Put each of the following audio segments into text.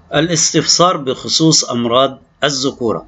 الاستفسار بخصوص أمراض الذكورة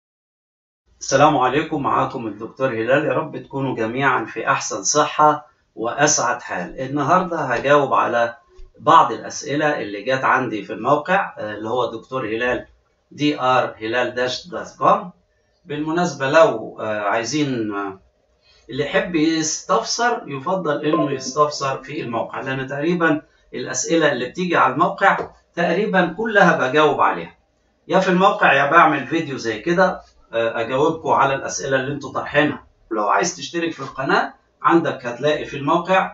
السلام عليكم معاكم الدكتور هلال يا رب تكونوا جميعا في أحسن صحة وأسعد حال النهاردة هجاوب على بعض الأسئلة اللي جات عندي في الموقع اللي هو دكتور هلال دي ار هلال داش دوت كوم بالمناسبة لو عايزين اللي يحب يستفسر يفضل انه يستفسر في الموقع لان تقريبا الاسئله اللي بتيجي على الموقع تقريبا كلها بجاوب عليها يا في الموقع يا بعمل فيديو زي كده اجاوبكم على الاسئله اللي انتوا طرحينها لو عايز تشترك في القناه عندك هتلاقي في الموقع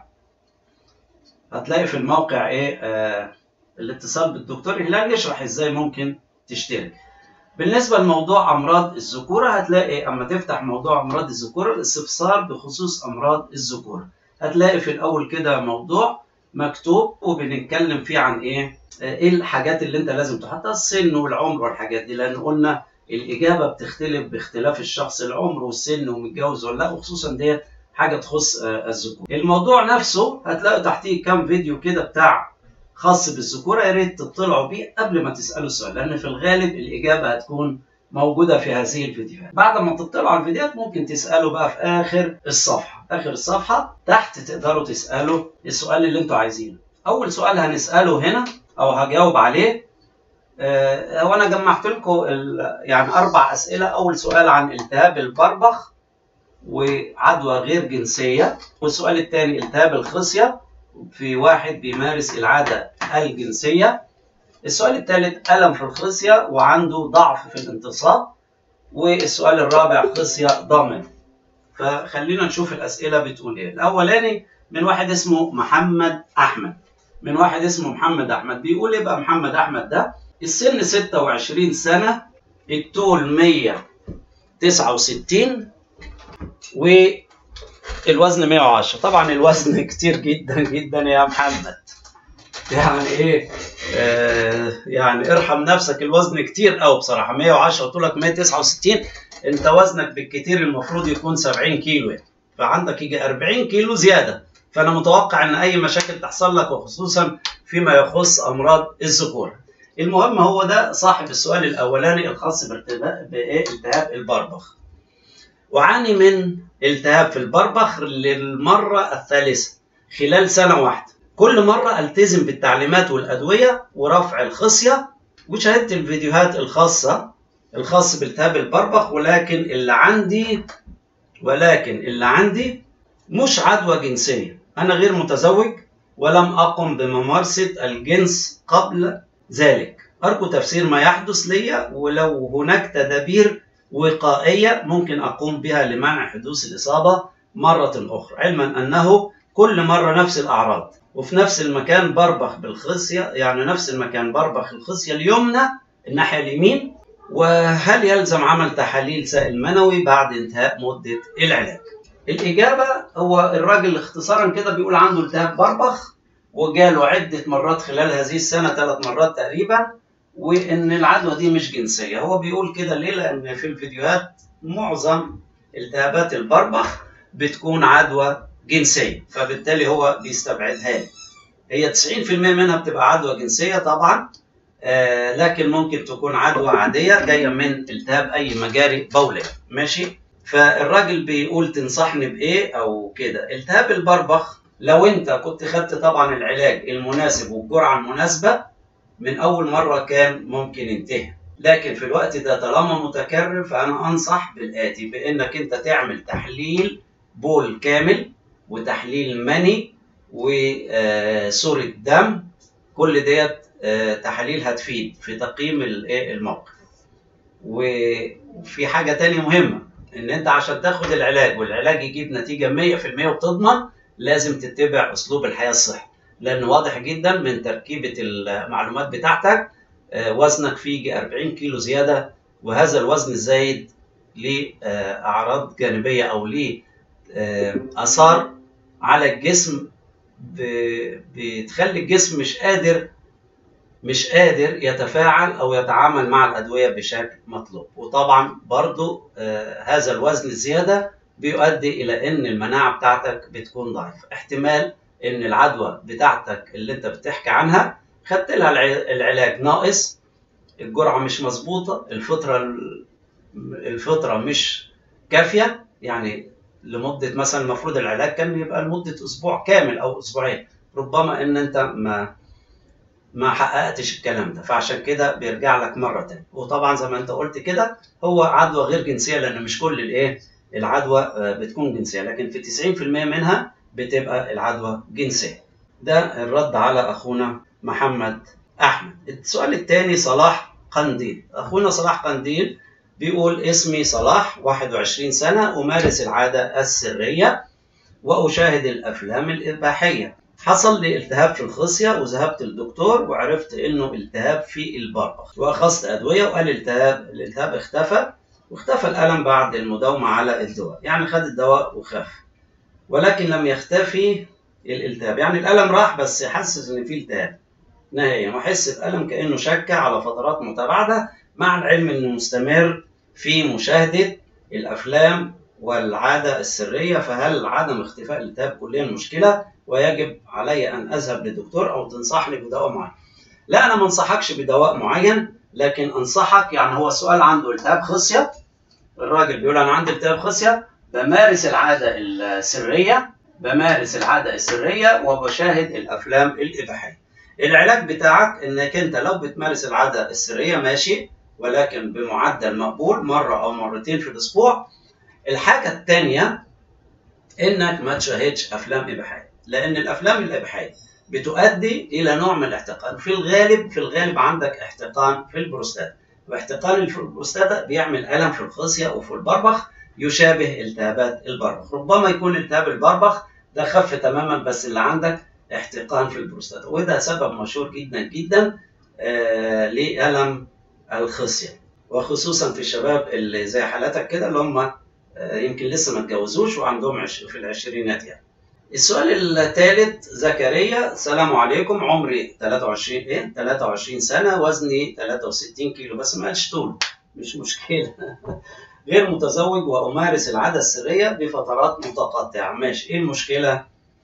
هتلاقي في الموقع ايه آه الاتصال بالدكتور هلال يشرح ازاي ممكن تشترك بالنسبة لموضوع أمراض الذكورة هتلاقي أما تفتح موضوع أمراض الذكورة الاستفسار بخصوص أمراض الذكورة هتلاقي في الأول كده موضوع مكتوب وبنتكلم فيه عن إيه؟ إيه الحاجات اللي أنت لازم تحطها السن والعمر والحاجات دي لأن قلنا الإجابة بتختلف باختلاف الشخص العمر والسن ومتجوز ولا لا وخصوصا ديت حاجة تخص الذكور. الموضوع نفسه هتلاقوا تحتيه كام فيديو كده بتاع خاص بالذكوره يا ريت تطلعوا بيه قبل ما تسالوا السؤال لان في الغالب الاجابه هتكون موجوده في هذه الفيديوهات بعد ما تطلعوا على الفيديوهات ممكن تسالوا بقى في اخر الصفحه اخر الصفحه تحت تقدروا تسالوا السؤال اللي انتوا عايزينه اول سؤال هنساله هنا او هجاوب عليه آه وانا جمعت لكم يعني اربع اسئله اول سؤال عن التهاب البربخ وعدوى غير جنسيه والسؤال الثاني التهاب الخصيه في واحد بيمارس العادة الجنسية السؤال الثالث ألم في الخصية وعنده ضعف في الانتصاب والسؤال الرابع خصية ضامن فخلينا نشوف الأسئلة بتقول إيه الأولاني من واحد اسمه محمد أحمد من واحد اسمه محمد أحمد بيقول إيه بقى محمد أحمد ده السن 26 سنة الطول 169 و الوزن 110 طبعا الوزن كتير جدا جدا يا محمد يعني ايه آه يعني ارحم نفسك الوزن كتير قوي بصراحه 110 طولك 169 انت وزنك بالكتير المفروض يكون 70 كيلو يعني فعندك يجي 40 كيلو زياده فانا متوقع ان اي مشاكل تحصل لك وخصوصا فيما يخص امراض الذكور المهم هو ده صاحب السؤال الاولاني الخاص بايه التهاب البربخ وعاني من التهاب في البربخ للمرة الثالثة خلال سنة واحدة كل مرة التزم بالتعليمات والأدوية ورفع الخصية وشاهدت الفيديوهات الخاصة الخاص بالتهاب البربخ ولكن اللي عندي ولكن اللي عندي مش عدوى جنسية أنا غير متزوج ولم أقم بممارسة الجنس قبل ذلك أرجو تفسير ما يحدث لي ولو هناك تدابير وقائية ممكن أقوم بها لمنع حدوث الإصابة مرة أخرى علما أنه كل مرة نفس الأعراض وفي نفس المكان بربخ بالخصية يعني نفس المكان بربخ الخصية اليمنى الناحية اليمين وهل يلزم عمل تحاليل سائل منوي بعد انتهاء مدة العلاج الإجابة هو الراجل اختصارا كده بيقول عنده التهاب بربخ وجاله عدة مرات خلال هذه السنة ثلاث مرات تقريبا وان العدوى دي مش جنسيه هو بيقول كده ليه لان في الفيديوهات معظم التهابات البربخ بتكون عدوى جنسيه فبالتالي هو بيستبعدها لي هي 90% منها بتبقى عدوى جنسيه طبعا آه لكن ممكن تكون عدوى عاديه جايه من التهاب اي مجاري بوليه ماشي فالراجل بيقول تنصحني بايه او كده التهاب البربخ لو انت كنت خدت طبعا العلاج المناسب والجرعه المناسبه من أول مرة كان ممكن ينتهي لكن في الوقت ده طالما متكرر فأنا أنصح بالآتي بإنك أنت تعمل تحليل بول كامل وتحليل مني وصورة دم كل ديت تحاليل هتفيد في تقييم الموقف وفي حاجة تانية مهمة إن أنت عشان تاخد العلاج والعلاج يجيب نتيجة 100% وتضمن لازم تتبع أسلوب الحياة الصحي لان واضح جدا من تركيبه المعلومات بتاعتك وزنك فيه 40 كيلو زياده وهذا الوزن الزايد ليه اعراض جانبيه او ليه اثار على الجسم بتخلي الجسم مش قادر مش قادر يتفاعل او يتعامل مع الادويه بشكل مطلوب وطبعا برضو هذا الوزن الزياده بيؤدي الى ان المناعه بتاعتك بتكون ضعيفه احتمال ان العدوى بتاعتك اللي انت بتحكي عنها خدت لها العلاج ناقص الجرعه مش مظبوطه الفتره الفتره مش كافيه يعني لمده مثلا المفروض العلاج كان يبقى لمده اسبوع كامل او اسبوعين ربما ان انت ما ما حققتش الكلام ده فعشان كده بيرجع لك مره تانية وطبعا زي ما انت قلت كده هو عدوى غير جنسيه لان مش كل الايه العدوى بتكون جنسيه لكن في 90% منها بتبقى العدوى جنسيه ده الرد على اخونا محمد احمد السؤال الثاني صلاح قنديل اخونا صلاح قنديل بيقول اسمي صلاح 21 سنه امارس العاده السريه واشاهد الافلام الاباحيه حصل لي التهاب في الخصيه وذهبت للدكتور وعرفت انه التهاب في البربخ واخذت ادويه وقال الالتهاب الالتهاب اختفى واختفى الالم بعد المداومه على الدواء يعني خد الدواء وخف ولكن لم يختفي الالتهاب يعني الالم راح بس حسس ان في التهاب نهائيا وحس بالم كانه شك على فترات متباعده مع العلم انه مستمر في مشاهده الافلام والعاده السريه فهل عدم اختفاء الالتهاب كليا مشكله ويجب علي ان اذهب لدكتور او تنصحني بدواء معين لا انا ما انصحكش بدواء معين لكن انصحك يعني هو السؤال عنده التهاب خصيه الراجل بيقول انا عندي التهاب خصيه بمارس العاده السريه بمارس العاده السريه وبشاهد الافلام الاباحيه العلاج بتاعك انك انت لو بتمارس العاده السريه ماشي ولكن بمعدل مقبول مره او مرتين في الاسبوع الحاجه الثانيه انك ما تشاهدش افلام اباحيه لان الافلام الاباحيه بتؤدي الى نوع من الاحتقان في الغالب في الغالب عندك احتقان في البروستاتا واحتقان في البروستاتا بيعمل الم في الخصيه وفي البربخ يشابه التهابات البربخ ربما يكون التهاب البربخ ده خف تماما بس اللي عندك احتقان في البروستاتا وده سبب مشهور جدا جدا آه لالم الخصيه وخصوصا في الشباب اللي زي حالتك كده اللي هم آه يمكن لسه ما اتجوزوش وعندهم عش في العشرينات يعني السؤال الثالث زكريا السلام عليكم عمري 23 ايه 23 سنه وزني 63 كيلو بس ما قالش طول مش مشكله غير متزوج وامارس العاده السريه بفترات متقطعه ماشي ايه المشكله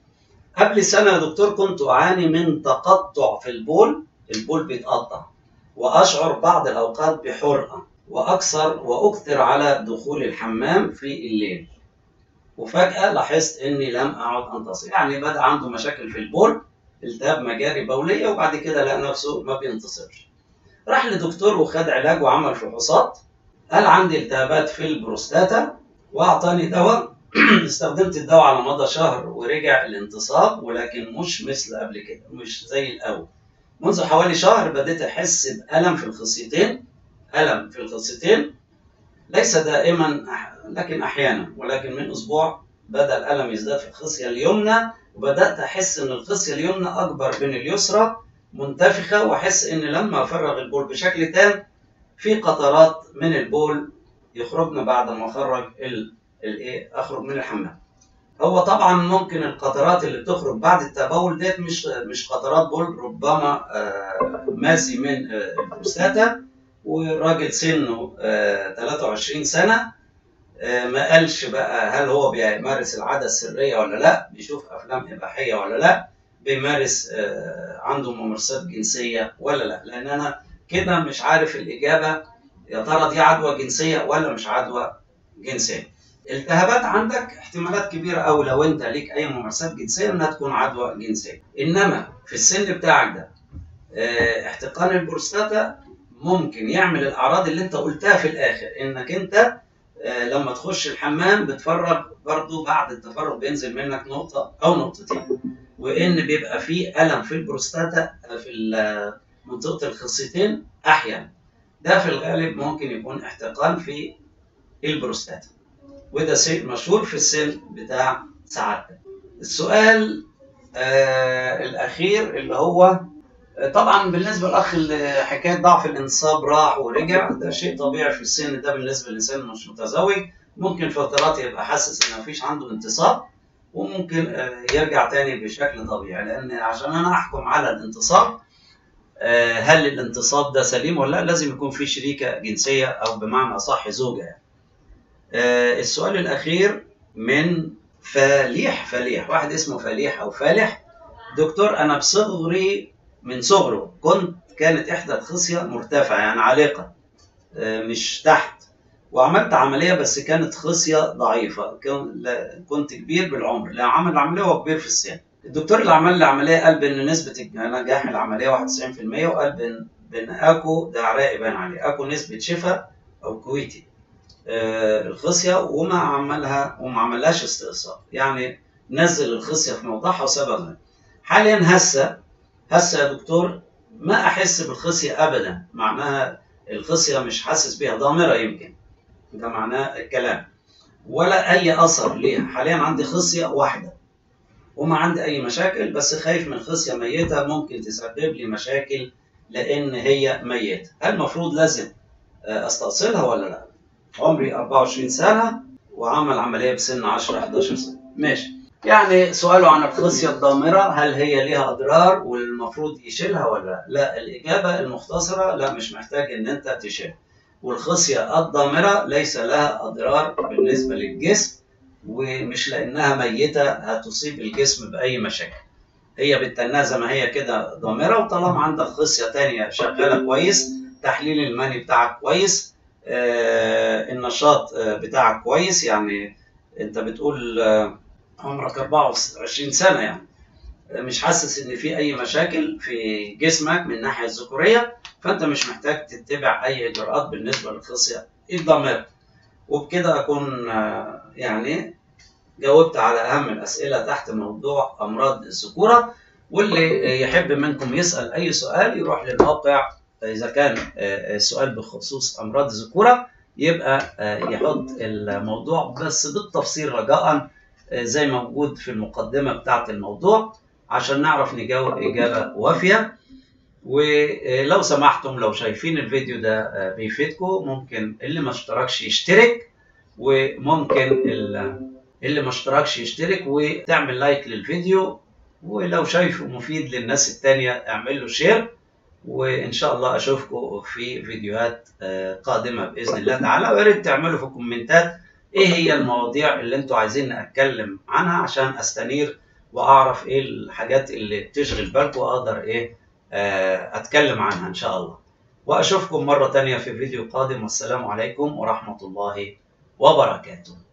قبل سنه يا دكتور كنت اعاني من تقطع في البول البول بيتقطع واشعر بعض الاوقات بحرقه واكثر واكثر على دخول الحمام في الليل وفجأة لاحظت إني لم أعد أنتصر، يعني بدأ عنده مشاكل في البول، التهاب مجاري بولية وبعد كده لقى نفسه ما بينتصرش. راح لدكتور وخد علاج وعمل فحوصات، قال عندي التهابات في البروستاتا وأعطاني دواء، استخدمت الدواء على مدى شهر ورجع الانتصاب ولكن مش مثل قبل كده، مش زي الأول. منذ حوالي شهر بديت أحس بألم في الخصيتين، ألم في الخصيتين ليس دائما لكن احيانا ولكن من اسبوع بدا الالم يزداد في الخصيه اليمنى وبدات احس ان الخصيه اليمنى اكبر من اليسرى منتفخه واحس ان لما افرغ البول بشكل تام في قطرات من البول يخرجن بعد ما اخرج الايه اخرج من الحمام هو طبعا ممكن القطرات اللي بتخرج بعد التبول ديت مش مش قطرات بول ربما ماسي من البروستاتا والراجل سنه 23 سنه ما قالش بقى هل هو بيمارس العاده السريه ولا لا بيشوف افلام اباحيه ولا لا بيمارس عنده ممارسات جنسيه ولا لا لان انا كده مش عارف الاجابه يا ترى دي عدوى جنسيه ولا مش عدوى جنسيه التهابات عندك احتمالات كبيره قوي لو انت ليك اي ممارسات جنسيه انها تكون عدوى جنسيه انما في السن بتاعك ده احتقان البروستاتا ممكن يعمل الاعراض اللي انت قلتها في الاخر انك انت لما تخش الحمام بتفرغ برضو بعد التفرغ بينزل منك نقطة أو نقطتين وإن بيبقى فيه ألم في البروستاتا في منطقة الخصيتين أحيانا ده في الغالب ممكن يكون احتقان في البروستاتا وده شيء مشهور في السن بتاع سعادتك السؤال آه الأخير اللي هو طبعا بالنسبه للاخ اللي حكايه ضعف الانصاب راح ورجع ده شيء طبيعي في السن ده بالنسبه للانسان مش متزوج ممكن فترات يبقى حاسس ان مفيش عنده انتصاب وممكن يرجع تاني بشكل طبيعي لان عشان انا احكم على الانتصاب هل الانتصاب ده سليم ولا لا لازم يكون في شريكه جنسيه او بمعنى اصح زوجه يعني. السؤال الاخير من فليح فليح واحد اسمه فليح او فالح دكتور انا بصغري من صغره كنت كانت احدى الخصيه مرتفعه يعني عالقه آه، مش تحت وعملت عمليه بس كانت خصيه ضعيفه كان- لا- كنت كبير بالعمر لا عمل العمليه وهو كبير في السن الدكتور اللي عمل لي العمليه قال بان نسبه نجاح العمليه 91% وقال بان بان اكو ده عراق يبان عليه اكو نسبه شفاء او كويتي آه، الخصيه وما عملها وما عملهاش استئصال يعني نزل الخصيه في موضعها وسابها غير. حاليا هسه هسه يا دكتور ما احس بالخصيه ابدا معناها الخصيه مش حاسس بيها ضامره يمكن ده معناه الكلام ولا اي اثر ليها حاليا عندي خصيه واحده وما عندي اي مشاكل بس خايف من خصيه ميته ممكن تسبب لي مشاكل لان هي ميته هل المفروض لازم آه، استأصلها ولا لا عمري 24 سنه وعمل عمليه بسن 10 11 سنه ماشي يعني سؤاله عن الخصيه الضامره هل هي ليها اضرار والمفروض يشيلها ولا لا لا الاجابه المختصره لا مش محتاج ان انت تشيلها والخصيه الضامره ليس لها اضرار بالنسبه للجسم ومش لانها ميته هتصيب الجسم باي مشاكل هي بالتنها زي ما هي كده ضامره وطالما عندك خصيه تانية شغاله كويس تحليل المني بتاعك كويس آه النشاط آه بتاعك كويس يعني انت بتقول آه عمرك 24 سنه يعني آه، مش حاسس ان في اي مشاكل في جسمك من الناحيه الذكوريه فانت مش محتاج تتبع اي اجراءات بالنسبه للخصيه الضامره وبكده اكون آه، يعني جاوبت على اهم الاسئله تحت موضوع امراض الذكوره واللي يحب منكم يسال اي سؤال يروح للموقع اذا كان آه، السؤال بخصوص امراض الذكوره يبقى آه، يحط الموضوع بس بالتفصيل رجاء آه، زي ما موجود في المقدمه بتاعه الموضوع عشان نعرف نجاوب اجابه وافيه ولو سمحتم لو شايفين الفيديو ده آه، بيفيدكم ممكن اللي ما اشتركش يشترك وممكن ال- اللي ما اشتركش يشترك وتعمل لايك للفيديو ولو شايفه مفيد للناس التانية اعمل له شير وان شاء الله اشوفكم في فيديوهات آه، قادمة باذن الله تعالى ويا ريت تعملوا في الكومنتات ايه هي المواضيع اللي انتوا عايزين اتكلم عنها عشان استنير واعرف ايه الحاجات اللي تشغل بالكم واقدر ايه آه، اتكلم عنها ان شاء الله واشوفكم مرة تانية في فيديو قادم والسلام عليكم ورحمة الله وبركاته